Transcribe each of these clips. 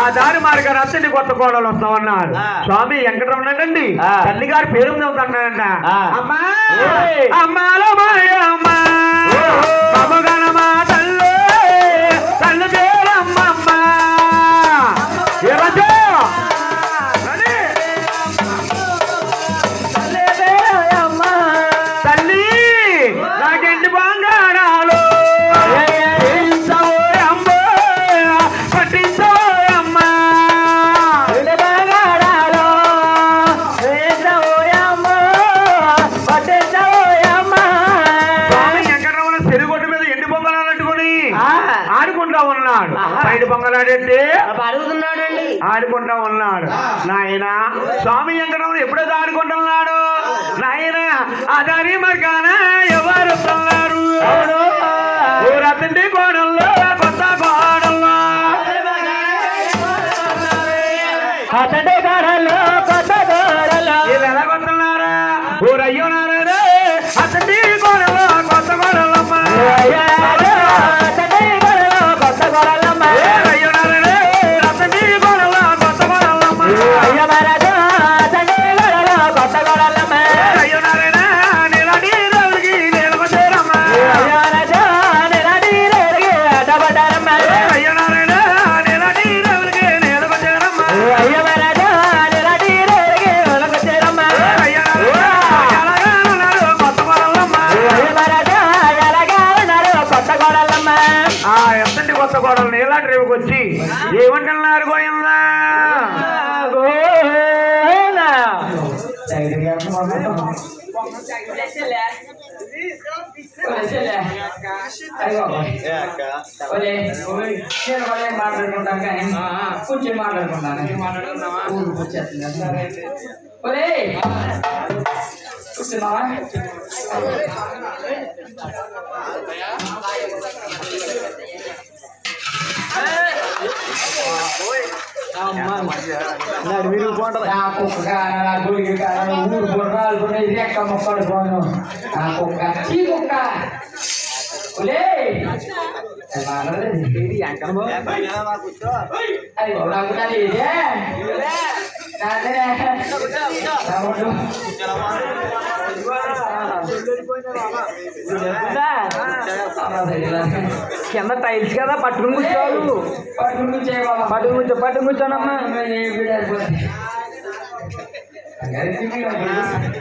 ఆ దారి మార్గ రచ్చని కొత్త కోడలు వస్తామన్నారు ఆ. స్వామి వెంకటరమణండి ఆ. తల్లి గారి పేరు చదువుతున్నాడంట ఆ. అమ్మా ఓయ్. అమ్మాలో మాయమ్మ ఓహో. మమగణమా తల్లి తల్లి పేరమ్మమ్మ ఏ రాజు? రండి. తల్లి నాకెంటి బంగారాలు పట్టించోయమ్మ, పట్టించోయమ్మ. స్వామి వెంకటరమణ చెరుగొట్టు మీద ఎండి పొంగలాలు అట్టుకుని ఆడుకుంటా ఉన్నాడు ఆహా. బయట పొంగలాడేట్టి అడుగుతున్నాడండి ఆడుకుంటా ఉన్నాడు నాయన స్వామి వెంకటరమణ ఎప్పుడైతే ఆడుకుంటున్నాడు నాయన ఆ దారి మర్గాన ఎవరు వస్తున్నారు ఊరతండి కోడల్లో కొత్త కోడల్లో అతడే గాడలో కొత్త గోడలో వీళ్ళు ఎలా కొడుతున్నారా ఊరయ్యో నారాయణ అతండి కోడల్లో కొత్త కోడలమ్మ అతడే గాడలో కొత్త గోడలమ్మ అయ్యో నారాయణ అతండి కోడల్లో కొత్త కోడలమ్మ అయ్య మహారాజా అతడే గాడలో కొత్త గోడలమ్మ అయ్యో నారాయణ నీలాంటి దేవుడికి నీలకొచ్చారమ్మ అయ్య మహారాజా నిలడి రేగి అడ్డపడ్డారమ్మ అయ్యో నారాయణ నీలాంటి దేవుడికి నీలకొచ్చారమ్మ అయ్య మహారాజా నిలడి రేగి ఒలకొచ్చారమ్మ అయ్యో నారాయణ ఎలాగా ఉన్నారు కొత్త కోడలమ్మ అయ్య మహారాజా ఎలాగాలన్నారు కొత్త గోడలమ్మ ఆ ఎంతంటి కొత్త కోడలు నీలాంటి రేవుకి వచ్చి ఏమంటున్నారు గోయందా గోనా మాట్లాడుకుంటాం కానీ కొంచెం మాట్లాడుకుంటాను ఊరు వచ్చేస్తుంది ఒరే కూర్చున్నావా నా కుక్క కాన, నా గుడికి కాన, ఊరు బుర్రాలు కూడా ఇది ఎక్క మొక్కడు పోను నా కుక్క చీ కుక్క ఒలే అది మాట్లాడలేదు. అది నాకు కాదు ఇదే నాదే. రాముడు. కింద టైల్స్ కదా పట్టుకుని కూర్చోవాలి పట్టుకుని కూర్చోయి బాబా. పట్టుకుని కూర్చో పట్టుకుని కూర్చోనమ్మా ఏ వీడు అయిపోయింది. అరే తిరిగి వదిలేసి.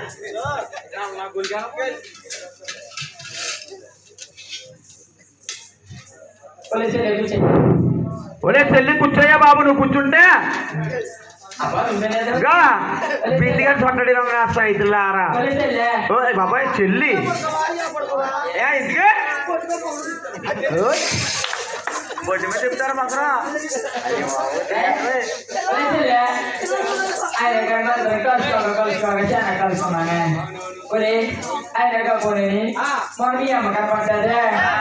పోలీసు వాళ్ళు కూర్చోయి. ఒరే చెల్లి కూర్చోయ్యా బాబు నువ్వు కూర్చుంటే అబ్బా, నువ్వేనేదో. గా బిడ్డగా చొట్టడి రైతులారా పోలీసు వాళ్ళే. ఓ బాబాయ్ చెల్లి ఏ ఇంటికి బొడ్డు మీద చెప్తారా మాత్రం ఆయన కలుసుకోవాలి కలుసుకోవాలి చాలా కలుసుకున్నానే ఒరే ఆయన పోనీ మన మీ అమ్మ కనపడ్డదే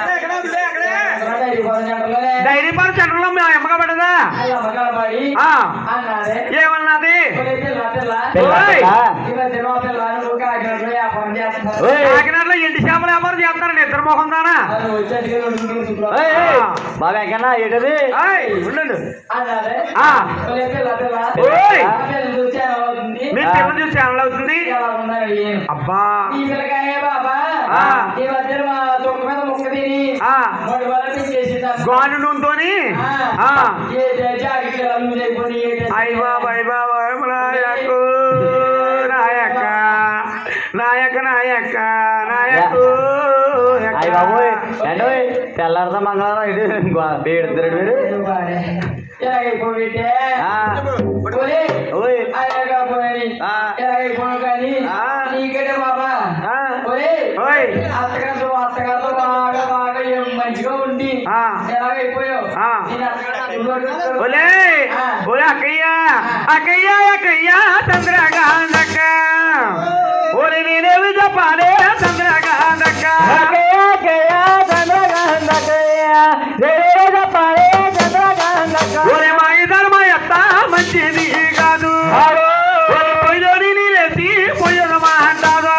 ఐదు పది గంటలనే డైరీ పాలు సెంటర్లో మీ అమ్మగా పడదా వాళ్ళ అమ్మ కనపడి ఆ, అన్నదే ఏమన్నది ఒరే పిల్ల పిల్ల ఓయ్, ఇలా తినో పిల్ల నువ్వు కాకినాడలో వ్యాపారం చేస్తున్నారు ఓయ్. కాకినాడలో ఎండి చేపలు వ్యాపారం చేస్తారండి ఇద్దరు మొహం దానా నువ్వు వచ్చేట్టుగా రెండు చూసుకో. ఏయ్, ఏయ్, బాబా ఎక్కడా ఏంటది ఏయ్, ఉండండి అన్నదే ఆ. ఒరే పిల్ల పిల్ల ఓయ్. ఆ పిల్ల చూసి ఎలా అవుతుంది మీ పిల్లలు చూసి ఛానల్ అవుతుంది ఎలా ఉన్నాయి ఏం అబ్బా ఈ పిల్లకాయ బాబా ఆ. ఈ మధ్యన మా తొక్క మీద ముక్క తిని ఆ. మూడు వరకు చేసింది గాను నూనెతోని ఆ. ఏ జాకెట్ లూజ్ అయిపోయి ఏ డ్రెస్ అయ్య బాబాయ్ బాబాయ్ నాయకు నాయక నాయక నాయక నాయకు అయ్య బాబోయ్ ఏంటోయ్ తెల్లారదా మంగళవారం ఇటు బేడుతారు మీరు ఎలాగైపోయితే ఆ. ఒరే, ఓయ్ అలాగైపోయి ఆ. ఎలాగైపోను కానీ ఆ. నీకంటే బాబా ఆ. ఒరే ఓయ్ అత్తగారితో అత్తగారితో బాగా బాగా ఏం మంచిగా ఉండి ఆ. ఎలాగైపోయావు ఆ. నేను అత్తగారు అడుగుతాడు. ఒలే ఆ. ఒలే అక్కయ్య అక్కయ్య అక్కయ్య చంద్రగాంధక్క ఒలి నేనేమి చెప్పాలి చంద్రగాంధక్క ఒరే మా ఇద్దరు మా ఎత్త మంచిది కాదు ఒలి పొయ్యోని నీరేసి పొయ్యదు మా అంటారు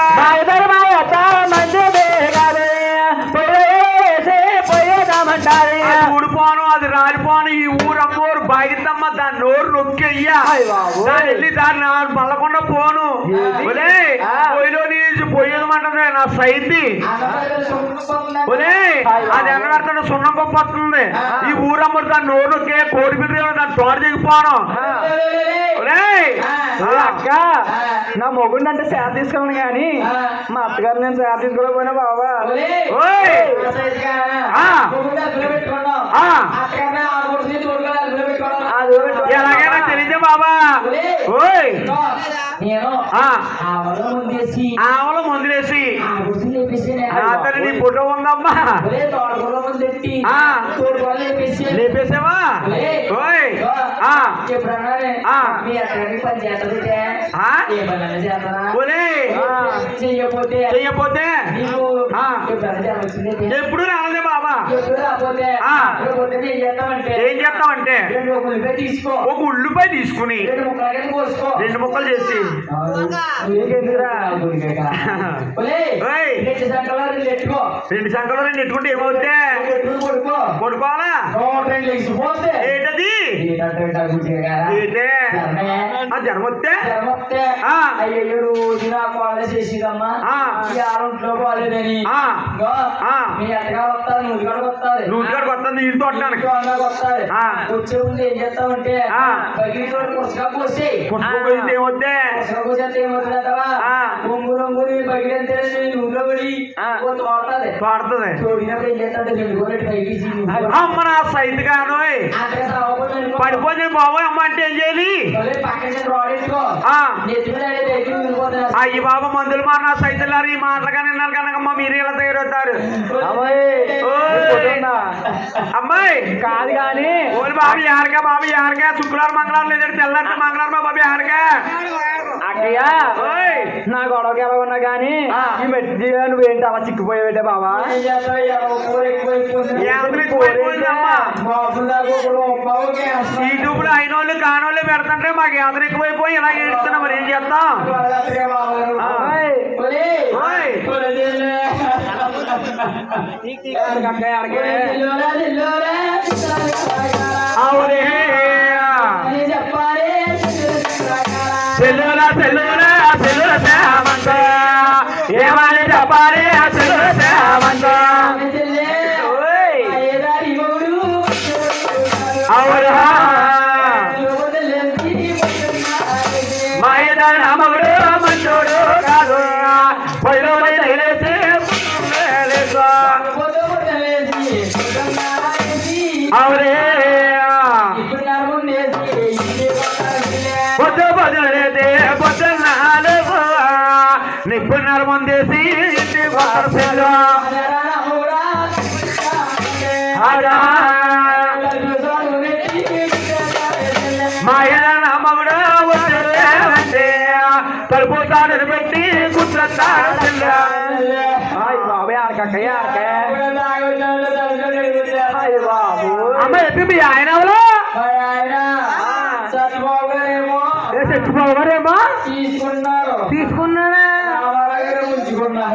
అది ఊడిపోను అది రాలిపోను ఈ ఊరమ్మోరు బాగిద్దమ్మ దాని నోరు నొక్కెయ్యా అయ్ బాబోయ్. దాని వెళ్ళి దాన్ని మల్లకొండ పోను ఏంటి? ఒలే ఆ. పొయ్యిలో నుంచి పొయ్యేదమంటుంది నా సైతి ఒలే అది ఎన్నడతాడు సున్నం గొప్ప వస్తుంది ఈ ఊరమ్మరు దాని నోరు నొక్కే కోడి బిడ్డ దాని తోట దిగిపోను ఒలే ఏ అక్క నా మొగుడిని అంటే సేవ తీసుకోను కానీ మా అత్తగారు నేను సేవ తీసుకోలేకపోయినా బాబా ఓయ్ ఆ. ఆ. అది ఎలాగైనా తెలియదే బాబా ఓయ్ నేను ఆ. ఆవల ముందేసి ఆవల మందులేసి ఆగుసి లేపేసి అతను నీ ఫోటో ఉందమ్మా ఒరే తోటకూర ముందెట్టి ఆ. తోటకూర లేపేసి లేపేసావా ఓయ్ ఆ ఎప్పుడన్నా ఆ. మీ అక్కడికి పని చేస్తుంటే ఆ? ఏమన్నా చేస్తానా ఒలే చెయ్యకపోతే చెయ్యపోతే నీకు ఆ. ఎప్పుడన్నా జరగచ్చింది ఎప్పుడు రాలేదే బాబా ఎప్పుడు రాకపోతే ఆ. లేకపోతే ఏం చేస్తామంటే ఏం చేస్తావంటే రెండు ముక్కలు తీసుకో ఒక ఉల్లిపాయ తీసుకుని రెండు ముక్కలు కింద కోసుకో రెండు ముక్కలు చేసి నీకెందుకురా ఓయ్. రెండు సంకలో రెండు ఎట్టుకో రెండు సంఖ్యలో రెండు ఎట్టుకుంటే ఏమవుతే రెండు ఎట్టుకుని పడుకో కొడుకోవాలా నూట రెండు లేచిపోతే ఏంటది ఏంటంటే గుడ్డిగా ఏంటే ఆ జ్వరం వస్తే వస్తే ఆ. అయ్యో రోజు నా కాలేజ్ చేసేదమ్మా ఆ. ఈ ఆరుంట్లో బాగాలేదని ఆ. ఇగో, ఆ. మీ అత్తగా వస్తారు నువ్వు కూడా వస్తారు నూటికాడు కొత్త నీళ్ళు తోటడానికి వస్తారు ఆ. వచ్చే ముందు ఏం చేస్తావంటే ఆ. బకెట్ రోడ్డు పుస్తకం పోసి పుష్పపోయింది ఏమవుతే పుస్తకం పోసేస్తే ఏమవుతుందంటవా ఆ. రంగు రంగుని బకెట్ అంతే నూనెలో పడి ఆ. కొంత వాడుతుంది తోడుతుంది చూడినప్పుడు ఏం చేస్తాడు రెండు గోరెట్ పైకి తీసి అమ్మ నా సైతు గాను అంతగా సాగకుండా అనుకో. పడిపోతే బాబోయ్ అమ్మ అంటే ఏం చేయాలి మళ్ళీ పక్కన రాడ్ ఎట్టుకో ఆ నెత్తి మీద అడే బయటికి వెళ్ళిపోతున్నా అయ్యి బాబా మందులు మా నా సైతులారు ఈ మాటలుగా నిన్నారు కనుకమ్మ మీరు ఇలా తయారవుతారు అమ్మాయి ఓయ్. ఫోటో ఉందా? అమ్మాయి కాదు కానీ ఓలి బాబు యారగా బాబు యారగా శుక్రవారం మంగళవారం లేదంటే తెల్లారి మంగళవారం బాబు యారగా అక్కయ్య ఓయ్ నా గొడవకి ఎలా ఉన్నా కానీ ఈ మెట్టి జీవితం నువ్వేంటి అలా చిక్కిపోయావేంటే బాబా ఏం చేస్తావు? ఎవరో కూర ఎక్కువైపోతుంది. యాంత్రిక పోయిపోయిందమ్మా మాంసం దాకా ఒకడు ఒక్కడికే వేస్తాం. యూట్యూబ్ లో అయినోళ్ళు కానోళ్ళు పెడుతుంటే మాకు యాంత్రిక ఎక్కువైపోయి ఇలా ఏడుస్తున్నాం మరి ఏం చేస్తాం వాళ్ళ అత్తగా బావగారు. ఆ. ఓయ్. ఒరేయ్, ఓయ్. ఒరేయ్, అక్కయ్య అడగే దిల్లోరా, దిల్లోరా, దిల్లోరా, అవునే అని చెప్పాలి, దిల్లోరా. సెల్లుల సెల్లుల సెల్లుల సేమంత ఏమని చెప్పాలి ఆ సెల్లుల సేమంత ఆమె చెల్లె, ఓయ్. ఆ ఏదారి మొగుడు, అవునా వదిలేసి పోతున్నాడే. మా ఇద్దరు అమ్మగుడు మంచోడు కాదు పొయ్యిలో తగిలేసి వేలేసా. పొద్దు పొద్దులేసి, పొద్దున్నాడేసి, అవునే ఇప్పుడు నడుముండేసి, ఇంటి పక్కన చెల్లె. పొద్దు పొద్దునైతే పొద్దున్నాడు నిప్పు నరమందేసి ఇంటి పక్కన సెల్లు అదరా నమ్మురా, అంటే, ఆడా కళ్ళు సోను నెత్తి, చెల్లె. మా ఇద్దరు అమ్మగుడు వచ్చేస్తే తలుపు తాడును పెట్టి కూర్చుంటాడు సెల్లు అయ్య బాబాయ్ ఆడకక్కయ్య ఆడకే అయ్య బాబు అమ్మ చెప్పి మీ ఆయన ఎవరు ఏ చచ్చిపోవు గారేమో తీసుకున్నారు తీసుకున్నాడా ఉంచుకున్నారు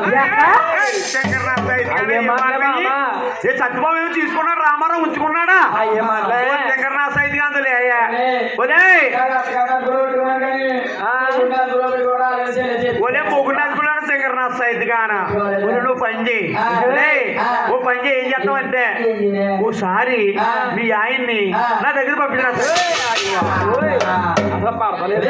అయ్యే మాటలే మామ. ఏ సత్యబాబు ఏమో తీసుకున్నాడు రామారావు ఉంచుకున్నాడా అయ్యే మాటలే. శంకరనాథ సైతి అందులే అయ్యా ఏ. ఒలే ఆ. ఒలే మొగుడు అనుకున్నాడు శంకరనాథ సైతి గాన ఒలే నువ్వు పని చేయి ఆ. ఒలే ఆ. ఓ పని చేయి ఏం చేస్తావంటే ఓసారి ఆ. మీ ఆయన్ని ఆ. నా దగ్గర పంపించిన ఓయ్. అసలు పడతలేదు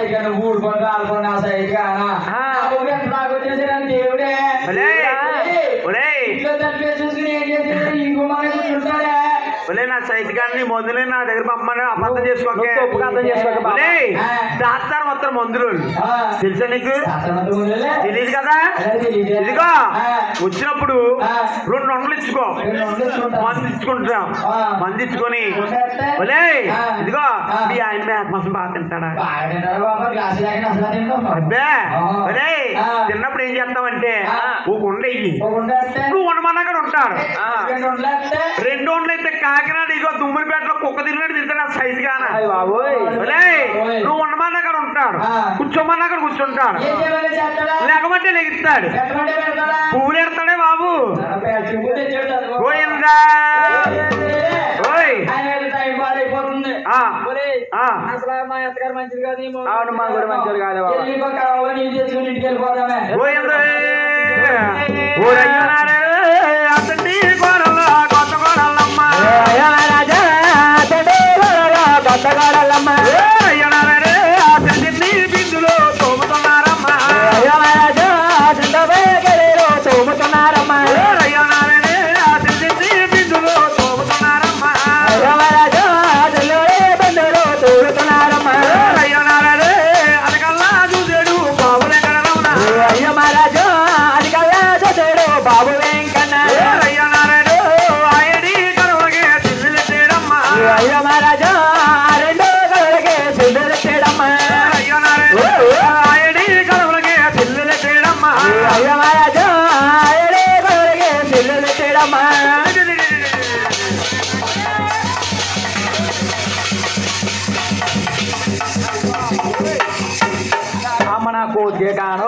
దేవుడే ఒలే ఒలే ఇంట్లో తప్పే చూసుకుని ఏం చేసేది ఇంకో మన ఉంటాడే ఒలే నా సైతి గారిని మందులే నా దగ్గర పంపమని అబద్ధం చేసుకోకే నువ్వు తప్పుగా అర్థం చేసుకోక బాబా. ఒలే ఆ. డాక్టర్ మొత్తం మందులు ఆ. తెలుసా నీకు శాస్త్రమంతా ఉందిలే. తెలియదు కదా అదే తెలీదే. ఇదిగో ఆ. వచ్చినప్పుడు ఆ. రెండు వందలు ఇచ్చుకో రెండు వందలు ఇచ్చుకుంటా. మంది ఇచ్చుకుంటాం ఆ. మంది ఇచ్చుకొని ఉండేస్తే? ఒలే ఆ. ఇదిగో ఆ. మీ ఆయన మేక మాసం బాగా తింటాడా బాగా తింటారు బాబా, గ్లాసు లేకుండా అసలు తింటాం. అబ్బే ఆ. ఒలే ఆ. తిన్నప్పుడు ఏం చేస్తామంటే ఆ. ఓ కొండ ఇయ్యి ఒక ఉండేస్తే? నువ్వు ఉండమన్నా అక్కడ ఉంటాడు ఆ. రెండు ఉండేస్తే? రెండు వందలు అయితే కాకినాడ ఇగో దుమ్ములపేటలో కుక్క తిరిగినట్టు తింటాడు ఆ సైజు గాన అయ్య బాబోయ్ ఒలే నువ్వు ఉండమన్నా అక్కడ ఉంటాడు ఆ. కూర్చోమన్నా అక్కడ కూర్చుంటాడు ఏం చేయాలి చేస్తాడా? లేకపోతే లెగిస్తాడు పెట్టమంటే పెడతాడా? పువ్వులు ఎడతాడే బాబు అబ్బే, చెంబు తెచ్చాడు చదువు. గోయిందా ఓయ్ ఆయన టైం పాడు ఆ. ఒరేయ్, ఆ. అసలు మా అత్తగారు మంచిది కాదు నీ మొగుడు అవును మా గుడి మంచోడు కాదు బాబా వెళ్ళిపో కావాలి, నీళ్ళు తెచ్చుకొని ఇంటికి వెళ్ళిపోదామే పోయింది ఊరయ్యనారే అతడి కోడలు కొత్త కోడలమ్మ రాజా చెడు కొత్త కోడలమ్మ అయ్యనారే అతడిని బిందులో తోముతున్నారమ్మ రాజా చింతవేగలేరు తోముతున్నారమ్మ అయ్యనారే అతడిని బిందులో తోముతున్నారమ్మ రాజా చెల్లుడే బంధువులు తోడుతున్నారమ్మ అయ్యనారే అదకల్లా చూసాడు బాబులే కడరమ్మ అయ్య మహారాజు అది కదా చెడు బాబు వెంకన్న అయ్యనారే ఆయడి కడవలకే తిల్లు చేయడమ్మ అయ్య మహారాజు రెండో కలలకి సిద్ధులు చేయడమ్మ అయ్యనారే ఆయడి కడవలకే తిల్లు చేయడమ్మ అయ్య మహారాజు ఏడే కలలకి సిద్ధులు చేయడమ్మ అమ్మ నా కోకే కాను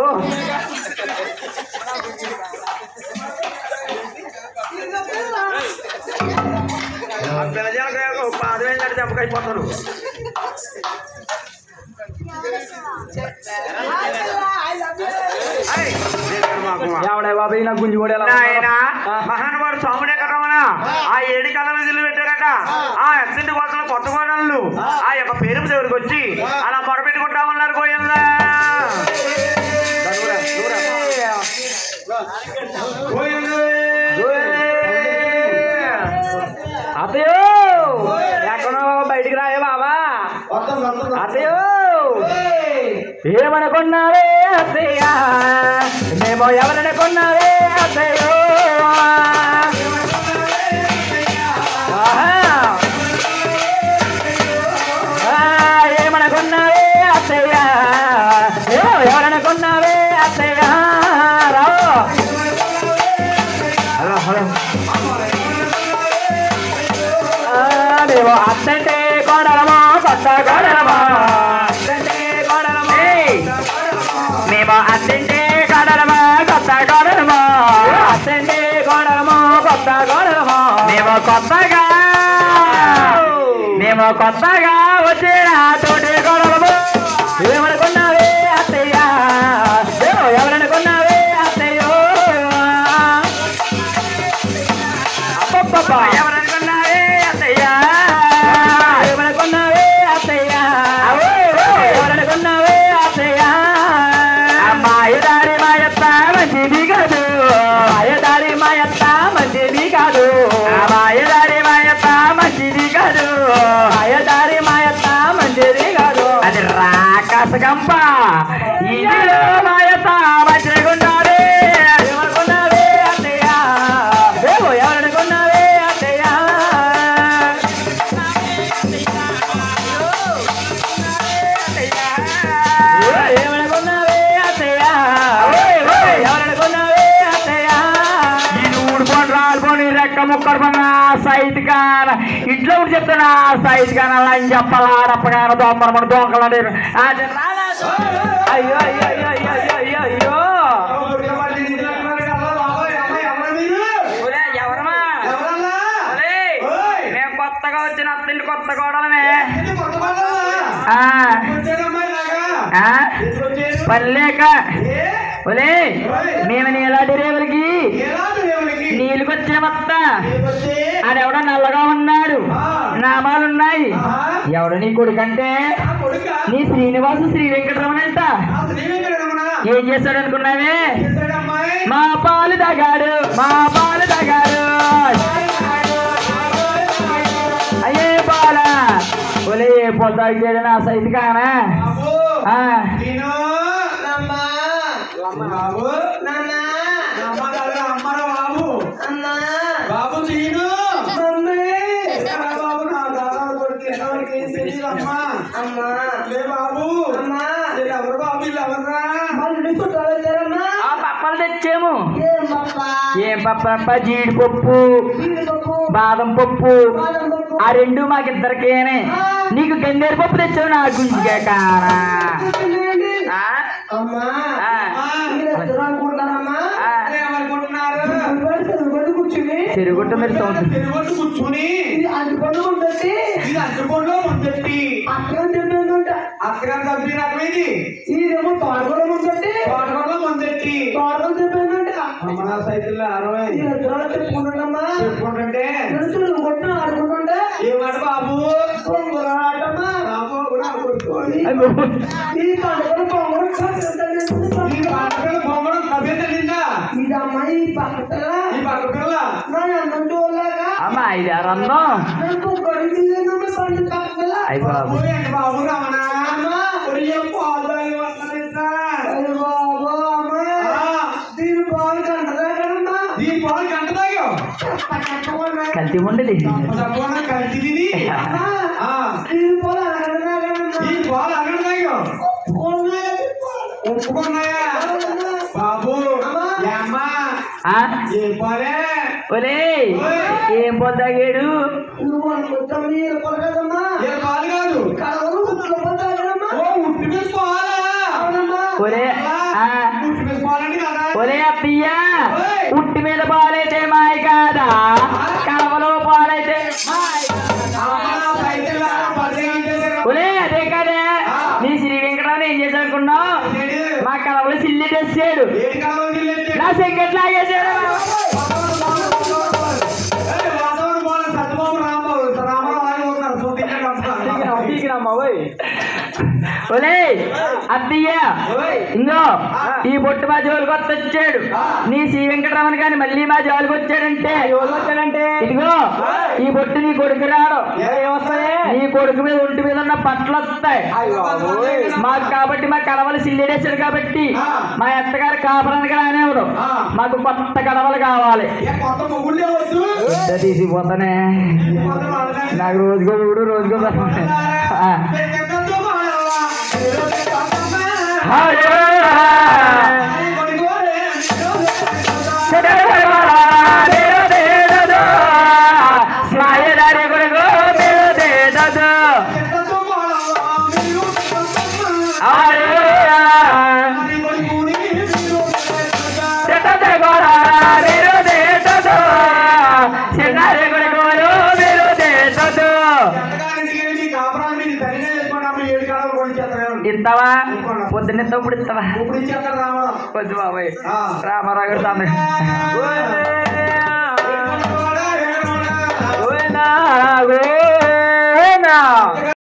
పిల్లజాలకు పాదవేందంటే దెబ్బకైపోతారు ఎవడే బాబు నా గుంజి కూడా ఎలా నాయన మహానుభావుడు స్వాముడే కదమనా ఆ ఏడు కళ్ళ విధులు పెట్టారట ఆ ఎత్తింటి కోసం కొత్త కోడళ్ళు ఆ యొక్క పేరు దగ్గరికి వచ్చి అలా మొరపెట్టుకుంటా ఉన్నారు గోయందా అతయో ఎక్కడో బయటికి రాయే బాబా అతయో ఏమనుకున్నావే అత్తయ్య మేము ఎవరనుకున్నావే అత్తయ్యో ఆహా. ఆ, ఏమనుకున్నావే అత్తయ్య ఏమో ఎవరనుకున్నావే అత్తయ్య రావు హలో హలో మేము అత్తంటే కోడలమో కొత్త కోడలమో అత్తంటే కోడలమో మేము అత్తంటే కోడలమో కొత్త కోడలమో అత్తంటే కోడలమో కొత్త కోడలమో మేము కొత్తగా మేము కొత్తగా వచ్చిన తోటి కోడలము ఏమనుకున్నావే అత్తయ్య ఏమో ఎవరనుకున్నావే అత్తయ్యో అబ్బబ్బబ్బా. ఎవరనుకున్నావే అత్తయ్య ఎవరనుకున్నావే అత్తయ్య ఎవరనుకున్నావే అత్తయ్య మాయదారి మాయత్త మంచిది కాదు మాయదారి మాయత్త మంచిది కాదు మాయదారి మాయత్త మంచిది కాదు మాయదారి మాయత్త మంచిది కాదు అది రాకాస గంప ఇది మాయత్త మంచిగా ఉండాలి ఎవరనుకున్నావే అత్తయ్య ఏమో ఎవరనుకున్నావే అత్తయ్య ఏమనుకున్నావే అత్తయ్య ఎవరనుకున్నావే అత్తయ్య ఇది ఊడిపోని రాలిపోని రెక్క ముక్కడు పన్న సైట్ కాన ఇంట్లో ఉండి చెప్తాను ఆ సైట్ కాన అలా అని చెప్పాలా రప్పగాన దొంగరమని దొంగలని అయ్యో అయ్యో అయ్యో అయ్యో అయ్యో అయ్యో ఒరేయ్, ఎవరమ్మా ఒరేయ్, మేము కొత్తగా వచ్చిన అత్తింటి కొత్త కోడలమే ఆ, ఆ, పని లేక ఒలే మేము నీలాంటి రేవులకి నీళ్ళకి వచ్చిన మొత్త ఆడెవడో నల్లగా ఉన్నాడు నామాలున్నాయి ఎవడు నీ కొడుకంటే నీ శ్రీనివాసు శ్రీ వెంకటరమణ అంట ఏం చేశాడు అనుకున్నావే మా పాలు తాగాడు మా పాలు తాగాడు అయ్యే పాల ఒలే పొద్దాడు నా సైతు కానా ఆ, బాబు తీను బాబు నా దాదాపు కొడుకు ఎవరికి ఏం తెలియదమ్మా లే బాబు ఎవరు బాబు వీళ్ళు ఎవర్రా ఆ పప్పలు తెచ్చాము ఏం పప్ప జీడిపప్పు బాదం పప్పు ఆ రెండు మాకిద్దరికేనే నీకు గన్నేరు పప్పు తెచ్చావు నా గుంజిగా కారా ఆ? ఆ. ఆ. ఏమనుకుంటున్నారు చెరుగుట్ట మీరు సౌండ్ తిరుగుతూ కూర్చుని ఇది అంటుకోలో ఉంటుంది ముందెట్టి అక్కడ చెప్పిందంట అక్కడ కంపెనీ రకమేది ఇదేమో తోటకూర ముందంటే తోటకూరలో ముందెట్టి తోటకూర చెప్పిందంట అమ్మ నా సైకిల్లో అరవై ఈ ఎదురు చెప్పుకుంటున్నామా చెప్పుకుంటుంటే తెలుసులు కొట్టిన ఆడుకుంటుంటే ఏమాట బాబు పొంగులు ఆడటమ్మా బాబు కూడా కొట్టుకోవాలి ఈ పండుగలు పొంగులు ఈ పక్కన బొమ్మలు కబే తల్లిందా ఇది అమ్మాయి ఈ పక్కన ఈ పక్క పిల్ల నా అన్నం చూడలేక అమ్మ ఇది అరన్నం నాకు గొడవ తీసేదమ్మా పండు పక్కన అయ్య బాబు బాబు ఏంటి బాబు రమణ ఒడియం పాలు తాగి వస్తున్నాయిస్తా. అయ్య బాబో అమ్మా ఆ, దీని పాలు కంటదా కదమ్మా దీని పాలు గంట తాగావు పక్కన కల్తీ ఉండేది సంపూర్ణ కలిసి తిని ఆ, దీని పాలు అనగడదా కదమ్మా ఈ పాలు అక్కడ తాగావు ఒప్పుకున్నాయా బాబు ఏమ్మా ఆ? ఏ పాలే ఒలే ఏం పొద్దాగాడు నువ్వు అనుకుంటావు నీళ్ళు పొలగదమ్మా ఏ పాలు కాదు కలవరు గుడ్లు పొద్దాగడమ్మా ఓ ఉట్టి మీద పాలా అవునమ్మా ఒలే ఆ, ఉట్టి మీద పాలండి కదా ఒలే అత్తయ్య ఉట్టి మీద పాలైతే మాయ కాదా కలవలో పాలైతే మాయ అమ్మ నా సైకిల్ లా పదిహేను గంటలు ఒలే అదే కాదే నీ శ్రీ వెంకటరావు ఏం చేశాడు అనుకున్నావు ఏడు మా కలవలు సిల్లి తెచ్చాడు ఏడు కాలం నీళ్ళు నా సెంకెట్ లాగేసాడు వాతావరణ బాగా సత్యబాబు రాంబాబు రామారావు ఆయన ఉన్నారు సొంతంగా ఒలే అత్తయ్య ఇందో ఈ బొట్టు మా జోలికి వస్తే వచ్చాడు నీ శ్రీ వెంకటరమణ గాని మళ్ళీ మా జోలికి వచ్చాడంటే వచ్చాడంటే ఇదిగో ఈ బొట్టు నీ కొడుకు రాడు ఏమొస్తాయి నీ కొడుకు మీద ఒంటి మీద ఉన్న పట్లు వస్తాయి మాకు కాబట్టి మా కడవలు సిల్లేడేశాడు కాబట్టి మా అత్తగారు కాపురానికి రానివ్వడు మాకు కొత్త కడవలు కావాలి ఏ కొత్త మొగుళ్ళే వద్దు ఇంత తీసిపోతానే కొత్త వాళ్ళని నాకు రోజుకో మూడు రోజుకో ఆ. పెద్దతో మాడల్లా. ఈరోజు కొత్తమ్మ. అయ్యో! ఈ కొడుకోరే. పెద్దతో మాడల్లా. మీరు కొత్తమ్మ. ఈ కొడుకుని మీరు పెద్దగా. ఎంతకాలానికి మీ కాపురాన్ని మీరు సరిగా చేసుకోండి అమ్మ ఏడు కాలం కొనిచ్చేస్తారు ఇస్తావా పొద్దున్న ఇప్పుడు ఇస్తావా ఇప్పుడు ఇచ్చేస్తారు రామారావు కొంచెం బాబాయ్ ఆ. రామారావు గారు తాను ఏడు కొడుకోరా, ఏడు కొడుకోరా. ఓనా ఓనా